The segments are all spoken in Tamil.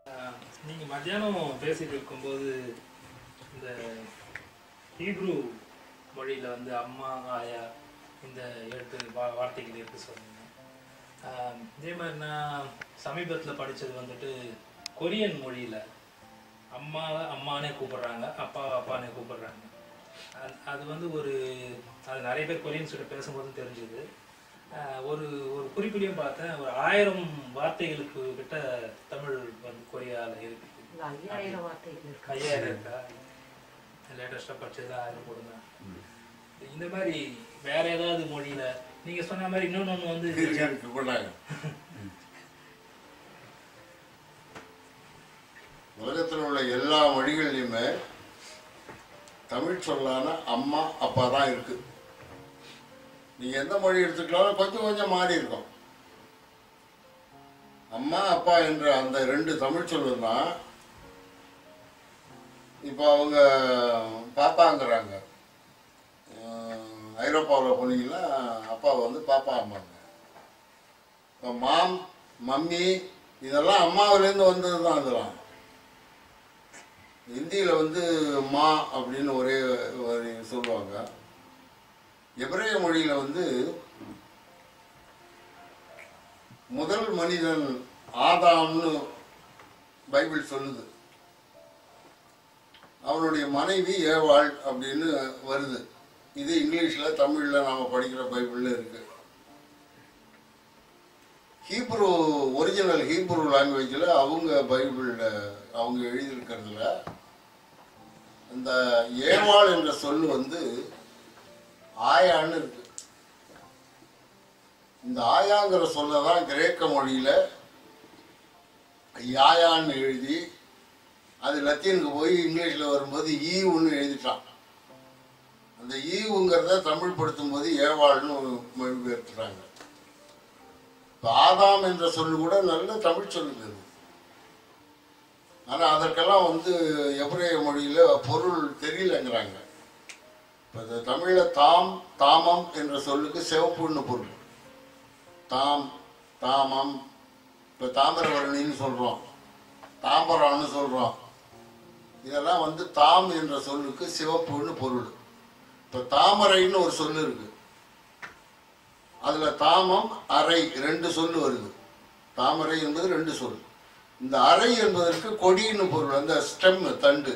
ஆஹ் நீங்க மத்தியானம் பேசிட்டு இருக்கும்போது இந்த ஹீப்ரு மொழியில வந்து அம்மா ஆயா இந்த எழுத்து வா- வார்த்தைகள் இருக்கு சொன்னீங்க ஆஹ் இதே மாதிரி நான் சமீபத்துல படிச்சது வந்துட்டு கொரியன் மொழியில அம்மாவை அம்மானே கூப்பிடுறாங்க அப்பா அப்பானே கூப்பிடுறாங்க அது அது வந்து ஒரு அது நிறைய பேர் கொரியன்ஸ் கிட்ட பேசும்போது தெரிஞ்சுது ஆஹ் ஒரு ஒரு குறிப்பிலையும் பார்த்தேன் ஒரு ஆயிரம் வார்த்தைகளுக்கு கிட்ட தமிழ் வந்து கொரியால இருக்கு இந்த ஐயாயிரம் வார்த்தைகள் இருக்கு ஐயாயிரம் இருக்கா லேட்டஸ்டாக படிச்சது ஆயிரம் கொடுங்க இந்த மாதிரி வேற ஏதாவது மொழியில நீங்க சொன்ன மாதிரி இன்னொன்னு வந்து இருக்கு, இருக்கு, கொண்டாங்க. உலகத்தில் உள்ள எல்லா மொழிகள்லையுமே தமிழ் சொல்லான அம்மா அப்பா தான் இருக்கு நீங்க எந்த மொழி எடுத்துக்கிட்டாலும் கொஞ்சம் கொஞ்சம் மாறி இருக்கும் அம்மா அப்பா என்ற அந்த ரெண்டு தமிழ் சொல்லும் தான் இப்போ அவங்க பாப்பாங்கிறாங்க ஐரோப்பாவில் போனீங்கன்னா அப்பா வந்து பாப்பா அம்மாங்க இப்போ மாம் மம்மி இதெல்லாம் அம்மாவிலேருந்து வந்தது தான் இதெல்லாம் ஹிந்தியில் வந்து மா அப்படின்னு ஒரே ஒரு சொல்லுவாங்க எபிரேய மொழியில் வந்து முதல் மனிதன் ஆதாம்னு பைபிள் சொல்லுது அவனுடைய மனைவி ஏவாள் அப்படின்னு வருது இது இங்கிலீஷில் தமிழில் நாம் படிக்கிற பைபிளில் இருக்கு ஹீப்ரு ஒரிஜினல் ஹீப்ரு லாங்குவேஜில் அவங்க பைபிளில் அவங்க எழுதியிருக்கிறதுல இந்த ஏவாள் என்ற சொல் வந்து ஆயான்னு இருக்கு இந்த ஆயாங்கிற சொல்ல தான் கிரேக்க மொழியில் யாயான்னு எழுதி அது லத்தீனுக்கு போய் இங்கிலீஷில் வரும்போது ஈ ஒன்று எழுதிட்டான் அந்த ஈவுங்கிறத தமிழ் படுத்தும் போது ஏவாள்னு மொழிபெயர்த்துறாங்க இப்போ ஆதாம் என்ற சொல்லு கூட நல்ல தமிழ் சொல்லுங்க அது ஆனால் அதற்கெல்லாம் வந்து எபிரேய மொழியில் பொருள் தெரியலங்கிறாங்க இப்போ இந்த தமிழில் தாம் தாமம் என்ற சொல்லுக்கு சிவப்புன்னு பொருள் தாம் தாமம் இப்போ தாமிரவரணின்னு சொல்கிறோம் தாம்பரம்னு சொல்கிறோம் இதெல்லாம் வந்து தாம் என்ற சொல்லுக்கு சிவப்புன்னு பொருள் இப்போ தாமரைன்னு ஒரு சொல்லு இருக்கு அதில் தாமம் அறை ரெண்டு சொல்லு வருது தாமரை என்பது ரெண்டு சொல் இந்த அறை என்பதற்கு கொடின்னு பொருள் அந்த ஸ்டெம் தண்டு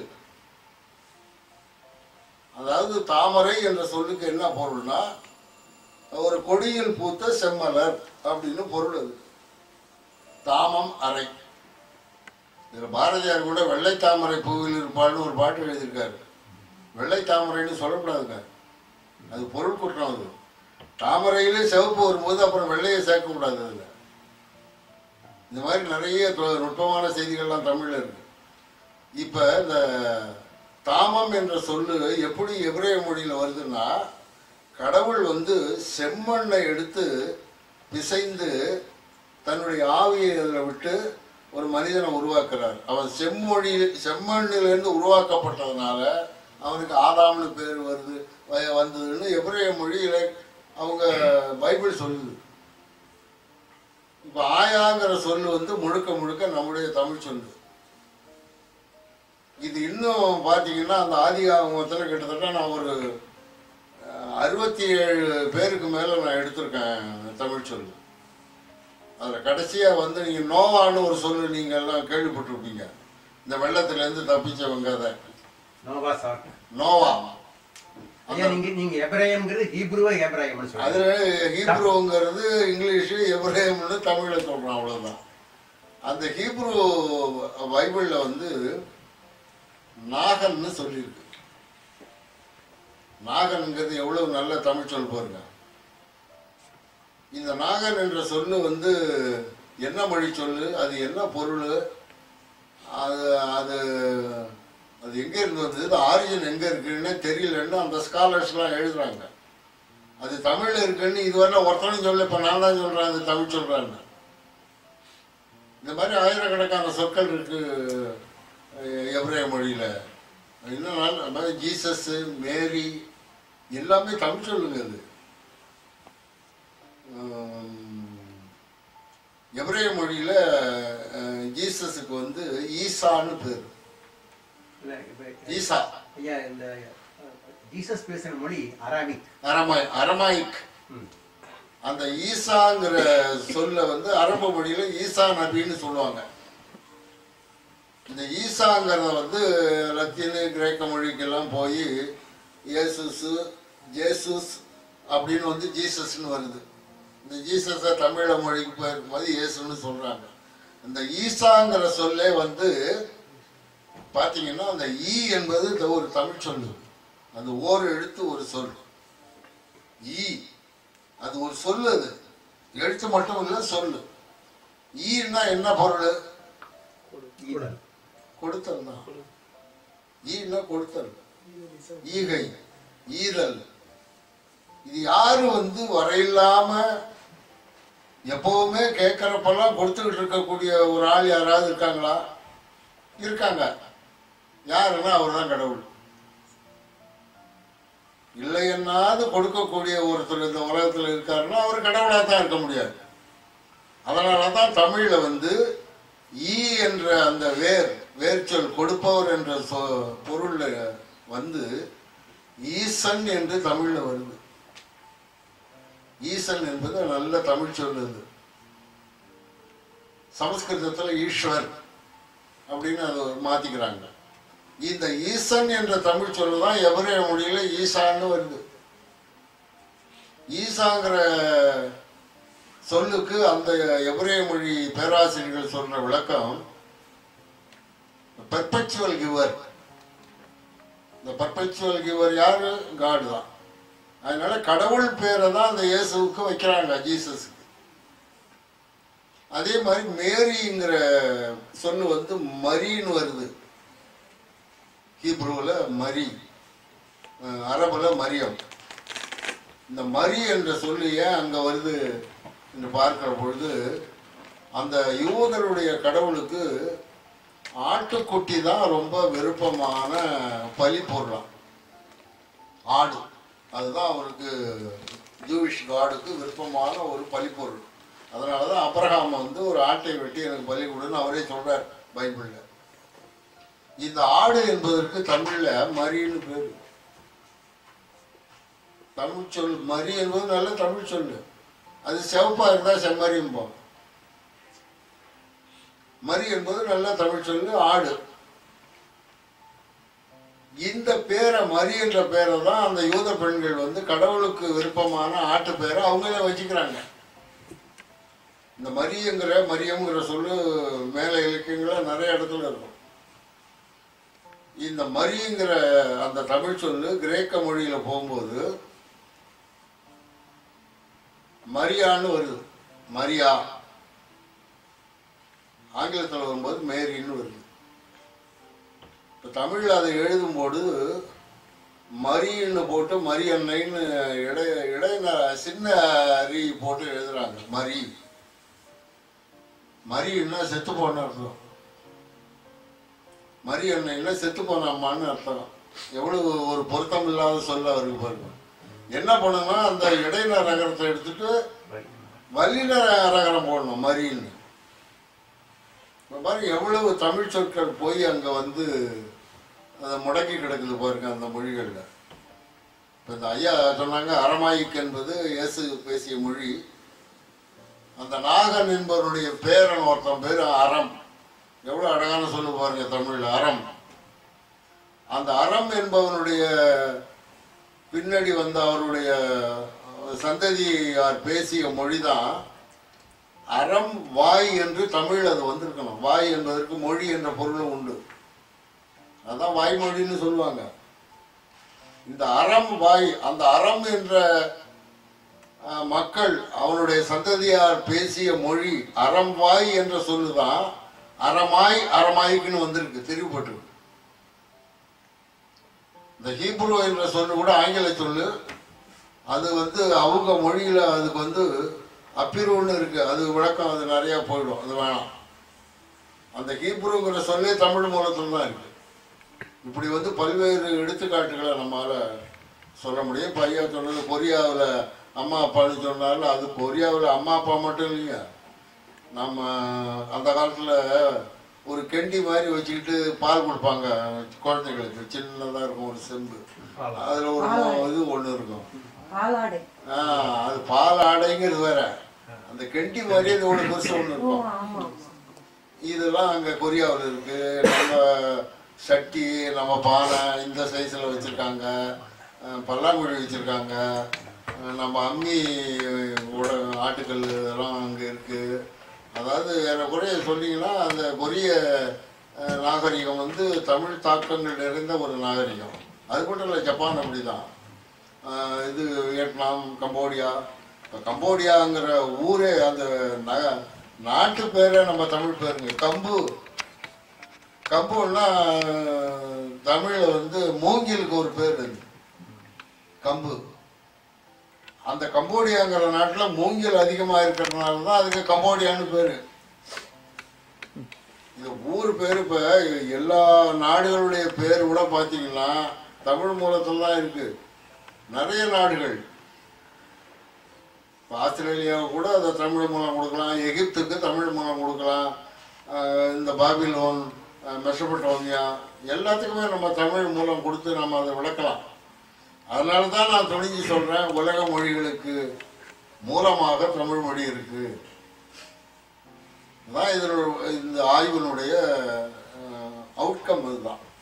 அதாவது தாமரை என்ற சொல்லுக்கு என்ன பொருள்னா ஒரு கொடியில் பூத்த செம்மலர் அப்படின்னு பொருள் அது தாமம் அறை இதில் பாரதியார் கூட வெள்ளை தாமரை பூவில் இருப்பாள்னு ஒரு பாட்டு எழுதியிருக்காரு வெள்ளை தாமரைன்னு சொல்லக்கூடாதுங்க அது பொருள் குற்றம் அது தாமரையிலே சிவப்பு வரும்போது அப்புறம் வெள்ளையை சேர்க்கக்கூடாது அதில் இந்த மாதிரி நிறைய தொ- நுட்பமான செய்திகள்லாம் தமிழில் இருக்கு இப்போ இந்த தாமம் என்ற சொல்லு எப்படி எபிரேய மொழியில் வருதுன்னா கடவுள் வந்து செம்மண்ணை எடுத்து பிசைந்து தன்னுடைய ஆவியை அதில் விட்டு ஒரு மனிதனை உருவாக்குறார் அவன் செம்மொழியில் செம்மண்ணிலிருந்து உருவாக்கப்பட்டதுனால அவனுக்கு ஆதாம்னு பேர் வருது வ- வந்ததுன்னு எபிரேய மொழியில அவங்க பைபிள் சொல்லுது இப்போ ஆயாங்கிற சொல்லு வந்து முழுக்க முழுக்க நம்முடைய தமிழ் சொல்லு இது இன்னும் பார்த்தீங்கன்னா அந்த ஆதிகாமத்தில் கிட்டத்தட்ட நான் ஒரு அஹ், அறுபத்தி ஏழு பேருக்கு மேலே நான் எடுத்திருக்கேன் தமிழ் சொல்லு அதில் கடைசியாக வந்து நீங்கள் நோவான்னு ஒரு சொல்லு நீங்கள் எல்லாம் கேள்விப்பட்டிருப்பீங்க இந்த வெள்ளத்துலேருந்து தப்பிச்சவங்க அதை நோவா சாக் நோவா ஐயா நீங்க நீங்க எப்ராஹிம்ங்கிறது ஹீப்ருவா எப்ராஹிம்னு சொல்லுங்க அது ஹீப்ருங்கிறது இங்கிலீஷு எப்ரேம்னு தமிழில் சொல்கிறோம் அவ்வளோதான் அந்த ஹீப்ரு பைபிளில் வந்து நாகன்னு சொல்லியிருக்கு நாகன்ங்கிறது எவ்வளவு நல்ல தமிழ் சொல் பாருங்க இந்த நாகன் என்ற சொல்லு வந்து என்ன மொழி சொல்லு அது என்ன பொருள் அது அது அது எங்கே இருந்து வந்தது ஆரிஜின் எங்கே இருக்குன்னு தெரியலன்னு அந்த ஸ்காலர்ஸ்லாம் எழுதுறாங்க அது தமிழில் இருக்குன்னு இதுவரை ஒருத்தனும் சொல்ல இப்போ நான் தான் சொல்கிறேன் அது தமிழ் சொல்கிறேன்னு இந்த மாதிரி ஆயிரக்கணக்கான சொற்கள் இருக்கு அஹ், எபிரேய மொழியில் இன்னும் நல்ல அது மாதிரி ஜீசஸ்ஸு மேரி எல்லாமே தமிழ் சொல்லுங்க அது உம், எபிரேய மொழியில அஹ், ஜீசஸுக்கு வந்து ஈசான்னு பேர் இல்ல, இப்ப- ஈசா ஐயா இந்த அஹ், ஜீசஸ் பேசுற மொழி அராபிக் அரமாய் அரமாயிக் ம். அந்த ஈசாங்கிற சொல்ல வந்து அரபு மொழியில ஈசா நபின்னு சொல்லுவாங்க இந்த ஈசாங்கிறத வந்து லத்தீனு கிரேக்க மொழிக்கெல்லாம் போய் இயேசுஸ் ஜேசுஸ் அப்படின்னு வந்து ஜீசஸ்னு வருது இந்த ஜீசஸை தமிழ மொழிக்கு போயிருக்கும்போது இயேசுன்னு சொல்றாங்க இந்த ஈசாங்கிற சொல்லே வந்து பார்த்தீங்கன்னா அந்த ஈ என்பது இந்த ஒரு தமிழ் சொல்லு அந்த ஓர் எழுத்து ஒரு சொல் ஈ அது ஒரு சொல்லு அது எழுத்து மட்டும் இல்லை சொல்லு ஈன்னா என்ன பொருள் ஈதல். கொடுத்தல் தான் ஈன்னா கொடுத்தல் ஈகை ஈதல் இது யாரு வந்து வரையில்லாம எப்பவுமே கேட்கறப்பெல்லாம் கொடுத்துக்கிட்டு இருக்கக்கூடிய ஒரு ஆள் யாராவது இருக்காங்களா இருக்காங்க யாருன்னா அவர் தான் கடவுள் இல்லை என்னாவது கொடுக்கக்கூடிய ஒருத்தர் இந்த உலகத்தில் இருக்காருன்னா அவர் கடவுளாக தான் இருக்க முடியாது அதனால தான் தமிழில் வந்து ஈ என்ற அந்த வேர் வேர்ச்சொல் கொடுப்பவர் என்ற சொ பொருள்ல வந்து ஈசன் என்று தமிழில் வருது ஈசன் என்பது நல்ல தமிழ் சொல் அது சமஸ்கிருதத்தில் ஈஸ்வர் அப்படின்னு அதை மாத்திக்கிறாங்க இந்த ஈசன் என்ற தமிழ் சொல்லு தான் எவரே மொழியில ஈசான்னு வருது ஈசாங்கிற சொல்லுக்கு அந்த எபிரேய மொழி பேராசிரியர்கள் சொல்ற விளக்கம் பெர்பெச்சுவல் கிவர் இந்த பெர்பெச்சுவல் கிவர் யாரு காடு தான் அதனால கடவுள் பேரை தான் அந்த இயேசுவுக்கு வைக்கிறாங்க ஜீசஸுக்கு அதே மாதிரி மேரிங்கிற சொல்லு வந்து மரின்னு வருது ஹீப்ருவில் மரி அஹ் அரபுல மரியம் இந்த மரி என்ற சொல்லு ஏன் அங்கே வருது என்று பார்க்கிற பொழுது அந்த யூதருடைய கடவுளுக்கு ஆட்டுக்குட்டி தான் ரொம்ப விருப்பமான பலி பொருளாம் ஆடு அதுதான் அவருக்கு ஜூவிஷ் காடுக்கு விருப்பமான ஒரு பலிப்பொருள் அதனால தான் அப்ரஹாம் வந்து ஒரு ஆட்டை வெட்டி எனக்கு பலி கொடுன்னு அவரே சொல்றார் பைபிளில் இந்த ஆடு என்பதற்கு தமிழ்ல மரின்னு பேர் தமிழ் சொல் மரி என்பது நல்ல தமிழ் சொல்லு அது சிவப்பா இருந்தா செம்மறியும்போம் மரி என்பது நல்ல தமிழ் சொல்லு ஆடு இந்த பேரை மரி என்ற பேரை தான் அந்த யூத பெண்கள் வந்து கடவுளுக்கு விருப்பமான ஆட்டு பேரை அவங்களே வச்சுக்கிறாங்க இந்த மரியங்கிற மரியம்ங்கிற சொல்லு மேல இலக்கியங்கள நிறைய இடத்துல இருக்கும் இந்த மரிங்கிற அந்த தமிழ் சொல்லு கிரேக்க மொழியில போகும்போது மரியான்னு வருது மரியா ஆங்கிலத்தில் வரும்போது மேரின்னு வருது இப்போ தமிழில் அதை எழுதும்போது மரின்னு போட்டு மரியன்னைன்னு இடை இடையில சின்ன அரி போட்டு எழுதுறாங்க மரி மரின்னா செத்து போன அர்த்தம் மரி அன்னைன்னா செத்து போன அம்மான்னு அர்த்தம் எவ்வளவு ஒரு பொருத்தம் இல்லாத சொல்ல அவருக்கு பாருங்க என்ன பண்ணுன்னா அந்த இடையில நகரத்தை எடுத்துட்டு வல்லின ரகரம் போடணும் மரின்னு இப்போ பாருங்க எவ்வளவு தமிழ் சொற்கள் போய் அங்கே வந்து அதை முடங்கி கிடக்குது பாருங்க அந்த மொழிகளில் இப்போ இந்த ஐயா சொன்னாங்க அரமாயிக் என்பது இயேசு பேசிய மொழி அந்த நாகன் என்பவருடைய பேரன் ஒருத்தன் பேர் அறம் எவ்வளோ அழகான சொல்லு பாருங்க தமிழில் அறம் அந்த அறம் என்பவனுடைய பின்னாடி வந்த அவருடைய சந்ததியார் பேசிய மொழிதான் அறம் வாய் என்று தமிழ் அது வந்திருக்கணும் வாய் என்பதற்கு மொழி என்ற பொருளும் உண்டு அதான் வாய்மொழின்னு சொல்லுவாங்க இந்த அறம் வாய் அந்த அறம் என்ற அஹ், மக்கள் அவனுடைய சந்ததியார் பேசிய மொழி அறம் வாய் என்ற சொல்லுதான் அறமாய் அறமாய்க்குன்னு வந்திருக்கு தெரிவுபட்டிருக்கு இந்த ஹீப்ரு என்ற சொல்லு கூட ஆங்கில சொல்லு அது வந்து அவங்க மொழியில அதுக்கு வந்து அப்பிருன்னு இருக்கு அது விளக்கம் அது நிறைய போயிடும் அது வேணாம் அந்த ஹீப்ருங்கிற சொல்லே தமிழ் மூலத்தில் தான் இருக்கு இப்படி வந்து பல்வேறு எடுத்துக்காட்டுகளை நம்மால சொல்ல முடியும் இப்போ ஐயா சொன்னது கொரியாவில் அம்மா அப்பான்னு சொன்னாலும் அது கொரியாவில் அம்மா அப்பா மட்டும் இல்லைங்க நம்ம அந்த காலத்தில் ஒரு கெண்டி மாதிரி வச்சுக்கிட்டு பால் கொடுப்பாங்க குழந்தைங்களுக்கு சின்னதாக இருக்கும் ஒரு செம்பு அதில் ஒரு மு- இது ஒன்று இருக்கும் பாலாடை ஆ, அது பால் ஆடைங்கிறது வேற அந்த கெண்டி மாதிரி இது ஒன்று பெருசு ஒன்று ஓ இருக்கும் ஆமா ஆமா இதெல்லாம் அங்கே கொரியாவில் இருக்கு நம்ம சட்டி நம்ம பானை இந்த சைஸில் வச்சுருக்காங்க பல்லாங்குழி வச்சுருக்காங்க நம்ம அம்மி உட ஆட்டுக்கல் இதெல்லாம் அங்கே இருக்குது அதாவது ஏறக்குறைய சொன்னீங்கன்னா அந்த கொரிய அஹ், நாகரிகம் வந்து தமிழ் தாக்கங்கள் நிறைந்த ஒரு நாகரிகம் அது மட்டும் இல்லை ஜப்பான் அப்படி தான் இது வியட்நாம் கம்போடியா இப்போ கம்போடியாங்கிற ஊரே அந்த ந நாட்டு பேரே நம்ம தமிழ் பேருங்க கம்பு கம்புன்னா தமிழில் வந்து மூங்கிலுக்கு ஒரு பேர் இருக்கு கம்பு அந்த கம்போடியாங்கிற நாட்டில் மூங்கில் அதிகமாக இருக்கிறதுனால தான் அதுக்கு கம்போடியான்னு பேர் இந்த ஊர் பேர் இப்போ எல்லா நாடுகளுடைய பேர் கூட பார்த்தீங்கன்னா தமிழ் மூலத்தில் தான் இருக்கு நிறைய நாடுகள் இப்போ ஆஸ்திரேலியாவுக்கு கூட அதை தமிழ் மூலம் கொடுக்கலாம் எகிப்துக்கு தமிழ் மூலம் கொடுக்கலாம் ஆஹ் இந்த பாபிலோன் ஆஹ் மெசபடோமியா எல்லாத்துக்குமே நம்ம தமிழ் மூலம் கொடுத்து நம்ம அதை விளக்கலாம் அதனால தான் நான் துணிஞ்சு சொல்கிறேன் உலக மொழிகளுக்கு மூலமாக தமிழ் மொழி இருக்கு தான் இதனோட இந்த ஆய்வினுடைய அவுட்கம் இதுதான்